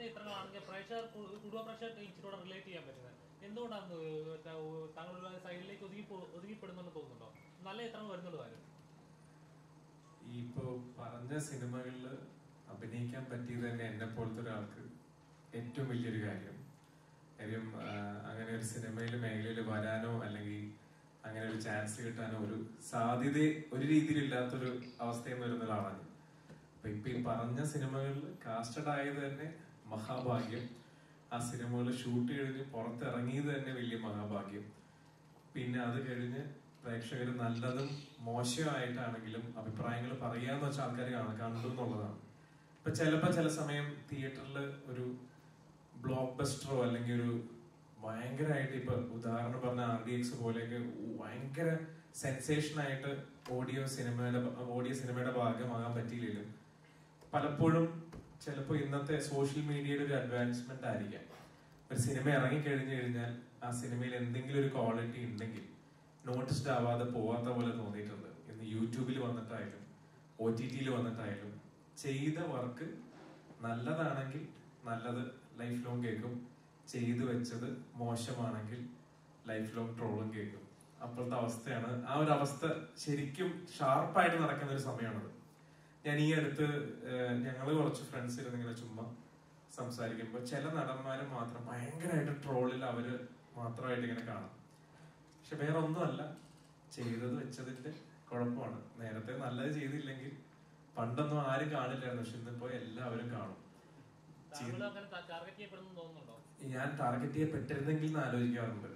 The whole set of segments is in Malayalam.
ചിത്രങ്ങളാണെങ്കിൽ പ്രേക്ഷകർ കു- കുടുംബ പ്രേക്ഷകർക്ക് ഇച്ചിരൂടെ റിലേറ്റ് ചെയ്യാൻ പറ്റുന്നത് എന്തുകൊണ്ടാണ് താങ്കൾ ഒരു സൈഡിലേക്ക് ഒതുങ്ങി പോ- ഒതുങ്ങിപ്പെടുന്നുണ്ടെന്ന് തോന്നുന്നുണ്ടോ നല്ല ചിത്രങ്ങൾ വരുന്നുള്ളൂ കാര്യം ഈ ഇപ്പോ പറഞ്ഞ സിനിമകളിൽ അഭിനയിക്കാൻ പറ്റിയത് തന്നെ എന്നെ പോലത്തെ ഒരാൾക്ക് ഏറ്റവും വലിയൊരു കാര്യം കാര്യം ആ, അങ്ങനെ ഒരു സിനിമയിൽ മേഖലയിൽ വരാനോ അല്ലെങ്കിൽ അങ്ങനെ ഒരു ചാൻസ് കിട്ടാനോ ഒരു സാധ്യത ഒരു രീതിയിലില്ലാത്തൊരു അവസ്ഥയിൽ വരുന്ന ഒരാളാണ് അപ്പൊ ഇപ്പൊ ഈ പറഞ്ഞ സിനിമകളിൽ കാസ്റ്റഡ് ആയത് തന്നെ മഹാഭാഗ്യം ആ സിനിമകൾ ഷൂട്ട് കഴിഞ്ഞ് പുറത്തിറങ്ങിയത് തന്നെ വലിയ മഹാഭാഗ്യം പിന്നെ അത് കഴിഞ്ഞ് പ്രേക്ഷകർ നല്ലതും മോശമായിട്ടാണെങ്കിലും അഭിപ്രായങ്ങൾ പറയാന്ന് വെച്ച ആൾക്കാർ കണ്ടു എന്നുള്ളതാണ് ഇപ്പൊ ചിലപ്പോ ചില സമയം തിയേറ്ററിൽ ഒരു ബ്ലോക്ക് ബസ്റ്ററോ അല്ലെങ്കിൽ ഒരു ഭയങ്കരമായിട്ട് ഇപ്പൊ ഉദാഹരണം പറഞ്ഞ ആർ ഡി എക്സ് പോലെയൊക്കെ ഭയങ്കര സെൻസേഷൻ ആയിട്ട് ഓഡിയോ സിനിമയുടെ ഓഡിയോ സിനിമയുടെ ഭാഗമാകാൻ പറ്റിയില്ലെങ്കിലും പലപ്പോഴും ചിലപ്പോൾ ഇന്നത്തെ സോഷ്യൽ മീഡിയയുടെ ഒരു അഡ്വാൻസ്മെന്റ് ആയിരിക്കാം ഒരു സിനിമ ഇറങ്ങി കഴിഞ്ഞു കഴിഞ്ഞാൽ ആ സിനിമയിൽ എന്തെങ്കിലും ഒരു ക്വാളിറ്റി ഉണ്ടെങ്കിൽ നോട്ടിസ്ഡ് ആവാതെ പോവാത്ത പോലെ തോന്നിയിട്ടുണ്ട് ഇന്ന് യൂട്യൂബിൽ വന്നിട്ടായാലും ഒ ടി ടിയിൽ വന്നിട്ടായാലും ചെയ്ത വർക്ക് നല്ലതാണെങ്കിൽ നല്ലത് ലൈഫ് ലോങ് കേൾക്കും ചെയ്തു വെച്ചത് മോശമാണെങ്കിൽ ലൈഫ് ലോങ് ട്രോളും കേൾക്കും അപ്പോഴത്തെ അവസ്ഥയാണ് ആ ഒരു അവസ്ഥ ശരിക്കും ഷാർപ്പായിട്ട് നടക്കുന്ന ഒരു സമയമാണത് ഞാൻ ഈ അടുത്ത് ഏഹ്, ഞങ്ങള് കുറച്ച് ഫ്രണ്ട്സ് ഇരുന്ന് ഇങ്ങനെ ചുമ്മാ സംസാരിക്കുമ്പോൾ ചില നടന്മാര് മാത്രം ഭയങ്കരമായിട്ട് ട്രോളിൽ അവര് മാത്രമായിട്ട് ഇങ്ങനെ കാണാം പക്ഷെ വേറെ ഒന്നുമല്ല ചെയ്തത് വെച്ചതിന്റെ കുഴപ്പമാണ് നേരത്തെ നല്ലത് ചെയ്തില്ലെങ്കിൽ പണ്ടൊന്നും ആരും കാണില്ലായിരുന്നു പക്ഷെ ഇന്നിപ്പോ എല്ലാവരും കാണും താങ്കൾ അങ്ങനെ ടാർഗറ്റ് ചെയ്യപ്പെടുന്നു തോന്നുന്നുണ്ടോ ഞാൻ ടാർഗറ്റ് ചെയ്യപ്പെട്ടിരുന്നെങ്കിൽ എന്ന് ആലോചിക്കാറുണ്ട്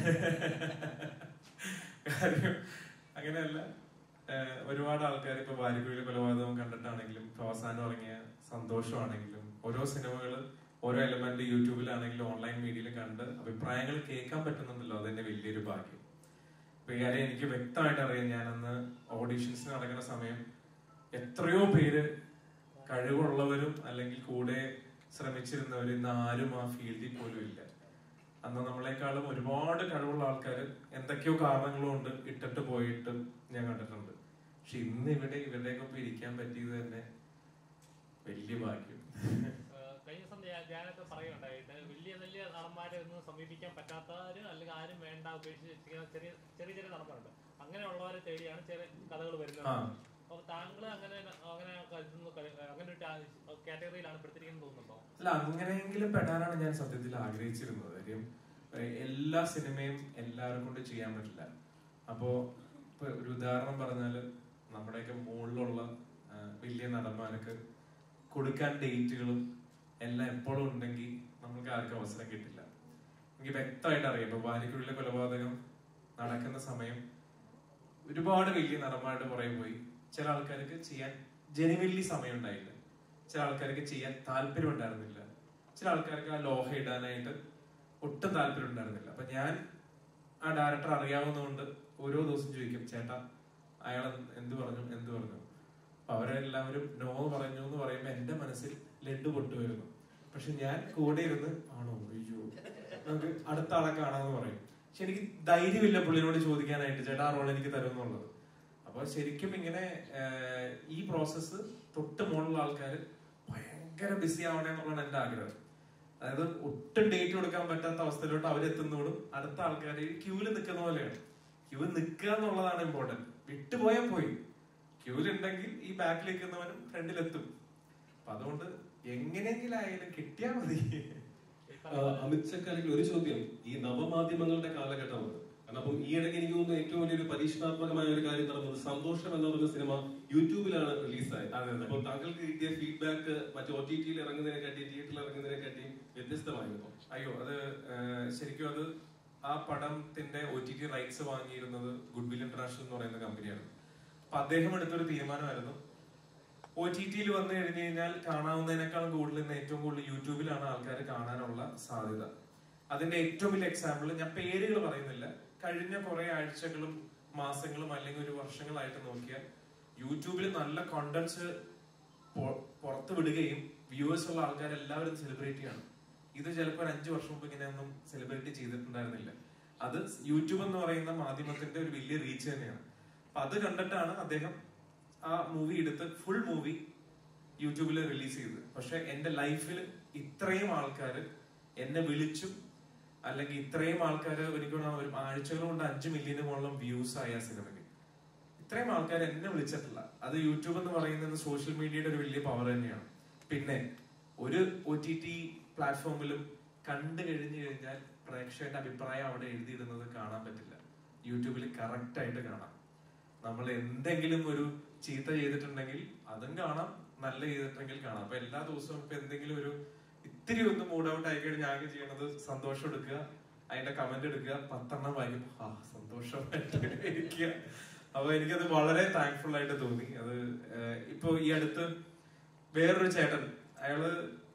കാര്യം അങ്ങനെയല്ല ഏഹ് ഒരുപാട് ആൾക്കാർ ഇപ്പൊ വാരിക്കുഴിയിലെ കൊലപാതകം കണ്ടിട്ടാണെങ്കിലും ഇപ്പൊ അവസാനം ഇറങ്ങിയ സന്തോഷമാണെങ്കിലും ഓരോ സിനിമകൾ ഓരോ എലമെന്റ് യൂട്യൂബിലാണെങ്കിലും ഓൺലൈൻ മീഡിയയിൽ കണ്ട് അഭിപ്രായങ്ങൾ കേൾക്കാൻ പറ്റുന്നുണ്ടല്ലോ അതെന്നെ വലിയൊരു ഭാഗ്യം ഇപ്പൊ ഈ കാര്യം എനിക്ക് വ്യക്തമായിട്ട് അറിയാം ഞാൻ അന്ന് ഓഡീഷൻസ് നടക്കുന്ന സമയം എത്രയോ പേര് കഴിവുള്ളവരും അല്ലെങ്കിൽ കൂടെ ശ്രമിച്ചിരുന്നവർ ഇന്ന് ആരും ആ ഫീൽഡിൽ പോലും ഇല്ല അന്ന് നമ്മളെക്കാളും ഒരുപാട് കഴിവുള്ള ആൾക്കാർ എന്തൊക്കെയോ കാരണങ്ങൾ കൊണ്ട് ഇട്ടിട്ട് പോയിട്ടും ഞാൻ കണ്ടിട്ടുണ്ട് പക്ഷെ ഇന്ന് ഇവിടെ ഇവരുടെയൊക്കെ ഒപ്പം ഇരിക്കാൻ പറ്റിയത് തന്നെ വലിയ ഭാഗ്യം ഏഹ് കഴിഞ്ഞ ദിവസം ഞാൻ- ഞാനൊക്കെ പറയുണ്ടായിട്ട് വലിയ വലിയ നടന്മാരെ ഒന്നും സമീപിക്കാൻ പറ്റാത്തവര് അല്ലെങ്കിൽ ആരും വേണ്ട ഉപേക്ഷിച്ച് ചെയ്യുന്ന ചെറിയ ചെറിയ ചെറിയ നടന്മാരുണ്ട് അങ്ങനെയുള്ളവരെ തേടിയാണ് ചെറിയ കഥകൾ വരുന്നത് ആ. അപ്പൊ താങ്കൾ അങ്ങനെ അങ്ങനെ കരുതുന്നു ക- അങ്ങനെ ഒരു കാറ്റഗറിയിലാണ് പെടുത്തിരിക്കുന്നത് തോന്നുന്നുണ്ടോ അല്ല അങ്ങനെയെങ്കിലും പെടാനാണ് ഞാൻ സത്യത്തിൽ ആഗ്രഹിച്ചിരുന്നത് കാര്യം ഏഹ് എല്ലാ സിനിമയും എല്ലാവരും കൊണ്ട് ചെയ്യാൻ പറ്റില്ല അപ്പോ ഇപ്പൊ ഒരു ഉദാഹരണം പറഞ്ഞാല് നമ്മുടെയൊക്കെ മുകളിലുള്ള ആഹ് വലിയ നടന്മാർക്ക് കൊടുക്കാൻ ഡേറ്റുകളും എല്ലാം എപ്പോഴും ഉണ്ടെങ്കിൽ നമുക്ക് ആർക്കും അവസരം കിട്ടില്ല എനിക്ക് വ്യക്തമായിട്ട് അറിയാം ഇപ്പൊ വാരിക്കുള്ളിലെ കൊലപാതകം നടക്കുന്ന സമയം ഒരുപാട് വലിയ നടന്മാരുടെ പുറകെ പോയി ചില ആൾക്കാർക്ക് ചെയ്യാൻ ജനുവലി സമയം ഉണ്ടായില്ല ചില ആൾക്കാർക്ക് ചെയ്യാൻ താല്പര്യം ഉണ്ടായിരുന്നില്ല ചില ആൾക്കാർക്ക് ആ ലോഹ ഇടാനായിട്ട് ഒട്ടും താല്പര്യം ഉണ്ടായിരുന്നില്ല അപ്പൊ ഞാൻ ആ ഡയറക്ടർ അറിയാവുന്നതുകൊണ്ട് ഓരോ ദിവസം ചോദിക്കും ചേട്ടാ അയാൾ എന്ത് പറഞ്ഞു എന്ത് പറഞ്ഞു അപ്പൊ അവരെല്ലാവരും നോ പറഞ്ഞു എന്ന് പറയുമ്പോ എന്റെ മനസ്സിൽ ലഡു പൊട്ടുവരുന്നു പക്ഷെ ഞാൻ കൂടെ ഇരുന്ന് ആണോ അയ്യോ നമുക്ക് അടുത്ത ആളെ കാണാന്ന് പറയും പക്ഷെ എനിക്ക് ധൈര്യമില്ല പുള്ളിനോട് ചോദിക്കാനായിട്ട് ചേട്ടാ ആ റോൾ എനിക്ക് തരുമെന്നുള്ളത് അപ്പൊ ശരിക്കും ഇങ്ങനെ ആഹ്, ഈ പ്രോസസ്സ് തൊട്ട് മുകളിലുള്ള ആൾക്കാർ ഭയങ്കര ബിസി ആവണേ എന്നുള്ളതാണ് എന്റെ ആഗ്രഹം അതായത് ഒട്ടും ഡേറ്റ് കൊടുക്കാൻ പറ്റാത്ത അവസ്ഥയിലോട്ട് അവരെത്തുന്നതോടും അടുത്ത ആൾക്കാർ ക്യൂവിൽ നിൽക്കുന്ന പോലെയാണ് ക്യൂ നിൽക്കുക എന്നുള്ളതാണ് ഇമ്പോർട്ടന്റ് വിട്ടുപോയാൽ പോയി ക്യൂവിലുണ്ടെങ്കിൽ ഈ ബാക്കിൽ നിൽക്കുന്നവനും ഫ്രണ്ടിലെത്തും അപ്പൊ അതുകൊണ്ട് എങ്ങനെയെങ്കിലും ആയാലും കിട്ടിയാൽ മതി ആ, അമിത് ചക്കാലിക്ക് ഒരു ചോദ്യം ഈ നവമാധ്യമങ്ങളുടെ കാലഘട്ടമാണ് കാരണം അപ്പം ഈ ഇടയ്ക്ക് എനിക്ക് തോന്നുന്നു ഏറ്റവും വലിയൊരു പരീക്ഷണാത്മകമായ ഒരു കാര്യം നടന്നത് സന്തോഷം എന്ന് പറയുന്ന സിനിമ യൂട്യൂബിലാണ് റിലീസായത് അതെ, അതെ. അപ്പോൾ താങ്കൾക്ക് കിട്ടിയ ഫീഡ്ബാക്ക് മറ്റു ഒ ടി ടിയിൽ ഇറങ്ങുന്നതിനെ കാട്ടി തിയേറ്ററിൽ ഇറങ്ങുന്നതിനെ കാട്ടി വ്യത്യസ്തമായിരുന്നു അയ്യോ അത് ഏഹ്, ശരിക്കും അത് ആ പടത്തിന്റെ ഒ ടി ടി റൈറ്റ്സ് വാങ്ങിയിരുന്നത് ഗുഡ് വിൽ ഇന്റർനാഷണൽ എന്ന് പറയുന്ന കമ്പനിയാണ് അപ്പൊ അദ്ദേഹം എടുത്തൊരു തീരുമാനമായിരുന്നു ഒ ടി ടിയിൽ വന്നു കഴിഞ്ഞു കഴിഞ്ഞാൽ കാണാവുന്നതിനേക്കാളും കൂടുതൽ ഇന്ന് ഏറ്റവും കൂടുതൽ യൂട്യൂബിലാണ് ആൾക്കാർ കാണാനുള്ള സാധ്യത അതിന്റെ ഏറ്റവും വലിയ എക്സാമ്പിൾ ഞാൻ പേരുകൾ പറയുന്നില്ല കഴിഞ്ഞ കുറെ ആഴ്ചകളും മാസങ്ങളും അല്ലെങ്കിൽ ഒരു വർഷങ്ങളായിട്ട് നോക്കിയാൽ യൂട്യൂബിൽ നല്ല കോണ്ടന്റ്സ് പുറത്ത് വിടുകയും വ്യൂവേഴ്സ് ഉള്ള ആൾക്കാർ എല്ലാവരും സെലിബ്രേറ്റ് ചെയ്യണം ഇത് ചിലപ്പോൾ ഒരു അഞ്ചു വർഷം മുമ്പ് ഇങ്ങനെയൊന്നും സെലിബ്രേറ്റ് ചെയ്തിട്ടുണ്ടായിരുന്നില്ല അത് യൂട്യൂബ് എന്ന് പറയുന്ന മാധ്യമത്തിന്റെ ഒരു വലിയ റീച്ച് തന്നെയാണ് അപ്പൊ അത് കണ്ടിട്ടാണ് അദ്ദേഹം ആ മൂവി എടുത്ത് ഫുൾ മൂവി യൂട്യൂബിൽ റിലീസ് ചെയ്തത് പക്ഷെ എന്റെ ലൈഫിൽ ഇത്രയും ആൾക്കാർ എന്നെ വിളിച്ചും അല്ലെങ്കിൽ ഇത്രയും ആൾക്കാർ എനിക്ക് ഒരു ആഴ്ചകൾ കൊണ്ട് അഞ്ച് മില്യന് മുകളിലും വ്യൂസ് ആയ ആ സിനിമയ്ക്ക് ഇത്രയും ആൾക്കാർ എന്നെ വിളിച്ചിട്ടില്ല അത് യൂട്യൂബ് എന്ന് പറയുന്നത് സോഷ്യൽ മീഡിയയുടെ ഒരു വലിയ പവർ തന്നെയാണ് പിന്നെ ഒരു ഒ ടി ടി പ്ലാറ്റ്ഫോമിലും കണ്ടു കഴിഞ്ഞു കഴിഞ്ഞാൽ പ്രേക്ഷകരുടെ അഭിപ്രായം അവിടെ എഴുതിയിടുന്നത് കാണാൻ പറ്റില്ല യൂട്യൂബിൽ കറക്റ്റ് ആയിട്ട് കാണാം നമ്മൾ എന്തെങ്കിലും ഒരു ചീത്ത ചെയ്തിട്ടുണ്ടെങ്കിൽ അതും കാണാം നല്ല ചെയ്തിട്ടുണ്ടെങ്കിൽ കാണാം അപ്പൊ എല്ലാ ദിവസവും ഇപ്പൊ എന്തെങ്കിലും ഒരു ഇത്തിരി ഒന്ന് മൂഡ് ഔട്ട് ആയി കഴിഞ്ഞാൽ ആകെ ചെയ്യണത് സന്തോഷം എടുക്കുക അതിന്റെ കമന്റ് എടുക്കുക പത്തെണ്ണം വായിക്കുമ്പോൾ ആ സന്തോഷമായിട്ട് ഇരിക്കുക അപ്പൊ എനിക്കത് വളരെ താങ്ക്ഫുൾ ആയിട്ട് തോന്നി അത് ഏഹ്, ഇപ്പൊ ഈ അടുത്ത് വേറൊരു ചേട്ടൻ അയാള്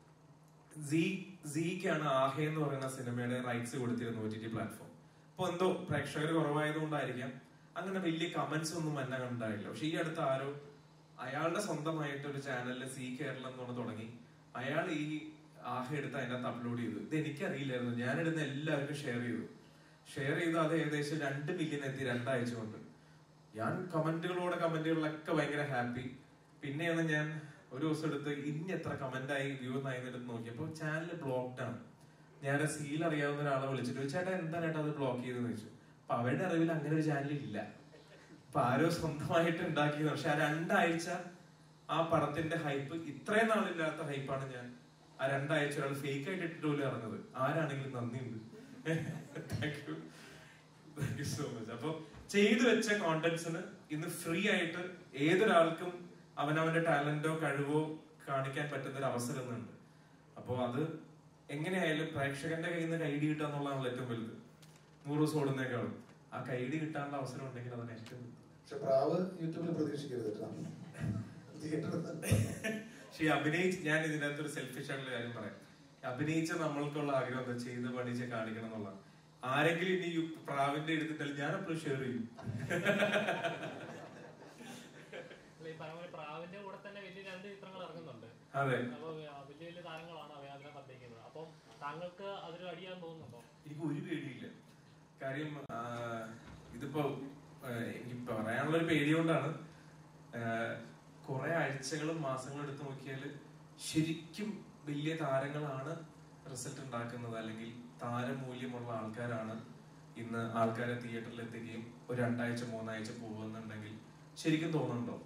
സീ സീക്കാണ് ആഹെ എന്ന് പറയുന്ന സിനിമയുടെ റൈറ്റ്സ് കൊടുത്തിരുന്നു ഒ ടി ടി പ്ലാറ്റ്ഫോം അപ്പൊ എന്തോ പ്രേക്ഷകർ കുറവായതുകൊണ്ടായിരിക്കാം അങ്ങനെ വലിയ കമന്റ്സ് ഒന്നും എന്നെ കണ്ടായില്ല പക്ഷെ ഈ അടുത്ത് ആരോ അയാളുടെ സ്വന്തമായിട്ട് ഒരു ചാനലിൽ സി കേരളം എന്ന് പറഞ്ഞ് തുടങ്ങി അയാൾ ഈ ആഹ എടുത്ത് അതിനകത്ത് അപ്ലോഡ് ചെയ്തു ഇത് എനിക്കറിയില്ലായിരുന്നു ഞാനിടുന്ന എല്ലാവർക്കും ഷെയർ ചെയ്തു ഷെയർ ചെയ്ത് അത് ഏകദേശം രണ്ട് മില്യൺ എത്തി രണ്ടാഴ്ച കൊണ്ട് ഞാൻ കമന്റുകളോടെ കമന്റുകളിലൊക്കെ ഭയങ്കര ഹാപ്പി പിന്നെയാണ് ഞാൻ ഒരു ദിവസം എടുത്ത് ഇനി എത്ര കമന്റ് ആയി വ്യൂ ആയി എടുത്ത് നോക്കിയപ്പോൾ ചാനൽ ബ്ലോക്ക്ഡ് ആണ് ഞാൻ സീൽ അറിയാവുന്ന ഒരാളെ വിളിച്ചിട്ട് ചോദിച്ചു, ചേട്ടാ എന്താ ചേട്ടാ അത് ബ്ലോക്ക് ചെയ്തെന്ന് ചോദിച്ചു അപ്പൊ അവരുടെ അറിവിൽ അങ്ങനെ ഒരു ചാനൽ ഇല്ല അപ്പൊ ആരോ സ്വന്തമായിട്ട് ഉണ്ടാക്കിയത് പക്ഷെ ആ രണ്ടാഴ്ച ആ പടത്തിന്റെ ഹൈപ്പ് ഇത്രയും നാളില്ലാത്ത ഹൈപ്പാണ് ഞാൻ ആ രണ്ടാഴ്ച ഒരാൾ ഫേക്ക് ആയിട്ട് ഇട്ടിട്ട് പോലും ഇറങ്ങുന്നത് ആരാണെങ്കിലും നന്ദിയുണ്ട് thank you thank you so much അപ്പൊ ചെയ്തു വെച്ച കോണ്ടന്റ്സിന് ഇന്ന് ഫ്രീ ആയിട്ട് ഏതൊരാൾക്കും അവനവന്റെ ടാലന്റോ കഴിവോ കാണിക്കാൻ പറ്റുന്ന ഒരു അവസരം ഇന്നുണ്ട് അപ്പോ അത് എങ്ങനെയായാലും പ്രേക്ഷകന്റെ കയ്യിൽ നിന്ന് കൈഡി കിട്ടുക എന്നുള്ളതാണ് ഏറ്റവും വലുത് നൂറ് ദിവസം ഓടുന്നേക്കാളും ആ കൈഡി കിട്ടാനുള്ള അവസരം ഉണ്ടെങ്കിൽ അതാണ് ഏറ്റവും വലുത് പക്ഷെ പ്രാവ് യൂട്യൂബിൽ പ്രതീക്ഷിക്കരുത് കേട്ടോ തിയേറ്ററിൽ തന്നെ പക്ഷെ ഈ അഭിനയിച്ച് ഞാൻ ഇതിനകത്ത് ഒരു സെൽഫിഷ് ആയിട്ടുള്ള കാര്യം പറയാം അഭിനയിച്ച നമ്മൾക്കുള്ള ആഗ്രഹം എന്താ ചെയ്ത് പഠിച്ച് കാണിക്കണം എന്നുള്ളതാണ് ആരെങ്കിലും ഇനി ഈ പ്രാവിന്റെ എടുത്തിട്ടാലും ഞാൻ എപ്പോഴും ഷെയർ ചെയ്യും അല്ല, ഈ പറഞ്ഞ പോലെ പ്രാവിന്റെ കൂടെ തന്നെ വലിയ രണ്ട് ചിത്രങ്ങൾ ഇറങ്ങുന്നുണ്ട് അതെ അപ്പൊ ആ, വലിയ വലിയ താരങ്ങളാണ് അവ അതിനകത്ത് അഭിനയിക്കുന്നത് അപ്പം താങ്കൾക്ക് അതൊരു അടിയാൻ തോന്നുന്നുണ്ടോ എനിക്ക് ഒരു പേടിയില്ല കാര്യം ആ, ഇതിപ്പോ ആ, എനിക്ക് പറയാനുള്ള ഒരു പേടി കൊണ്ടാണ് കുറെ ആഴ്ചകളും മാസങ്ങളും എടുത്ത് നോക്കിയാൽ ശരിക്കും വലിയ താരങ്ങളാണ് റിസൾട്ട് ഉണ്ടാക്കുന്നത് അല്ലെങ്കിൽ താരമൂല്യമുള്ള ആൾക്കാരാണ് ഇന്ന് ആൾക്കാരെ തിയേറ്ററിൽ എത്തുകയും ഒരു രണ്ടാഴ്ച മൂന്നാഴ്ച പോകുന്നുണ്ടെങ്കിൽ ശരിക്കും തോന്നുന്നുണ്ടോ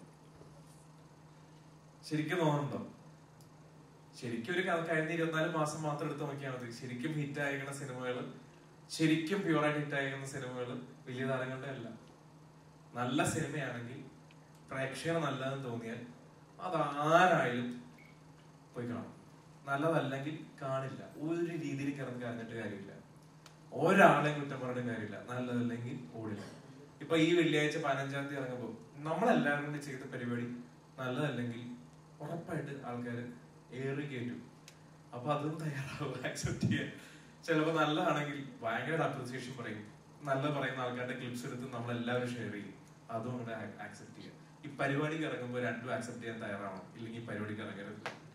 ശരിക്കും തോന്നുന്നുണ്ടോ ശരിക്കും ഒരു ക- കഴിഞ്ഞ ഇരുപത്തിനാല് മാസം മാത്രം എടുത്ത് നോക്കിയാൽ മതി ശരിക്കും ഹിറ്റ് ആയിരിക്കുന്ന സിനിമകൾ ശരിക്കും പ്യുവറായിട്ട് ഹിറ്റ് ആയിരിക്കുന്ന സിനിമകൾ വലിയ താരങ്ങളുടെ അല്ല നല്ല സിനിമയാണെങ്കിൽ പ്രേക്ഷകർ നല്ലതെന്ന് തോന്നിയാൽ അത് ആരായാലും പോയി കാണും നല്ലതല്ലെങ്കിൽ കാണില്ല ഒരു രീതിയിൽ കിടന്ന് കരഞ്ഞിട്ട് കാര്യമില്ല ഒരാളെയും കുറ്റം പറഞ്ഞിട്ട് കാര്യമില്ല നല്ലതല്ലെങ്കിൽ ഓടില്ല ഇപ്പൊ ഈ വെള്ളിയാഴ്ച പതിനഞ്ചാം തീയതി ഇറങ്ങുമ്പോൾ നമ്മളെല്ലാവരും കൂടി ചെയ്ത പരിപാടി നല്ലതല്ലെങ്കിൽ ഉറപ്പായിട്ട് ആൾക്കാർ ഏറി കയറ്റും അപ്പൊ അതും തയ്യാറാവും ആക്സെപ്റ്റ് ചെയ്യാൻ ചിലപ്പോ നല്ലതാണെങ്കിൽ ഭയങ്കര അപ്രിസിയേഷൻ പറയും നല്ല പറയുന്ന ആൾക്കാരുടെ ക്ലിപ്സ് എടുത്ത് നമ്മൾ എല്ലാവരും ഷെയർ ചെയ്യും അതും അങ്ങോട്ട് ആക്സെപ്റ്റ് ചെയ്യാം ഈ പരിപാടിക്ക് ഇറങ്ങുമ്പോൾ രണ്ടും ആക്സെപ്റ്റ് ചെയ്യാൻ തയ്യാറാവണം ഇല്ലെങ്കിൽ ഈ പരിപാടിക്ക് ഇറങ്ങരുത്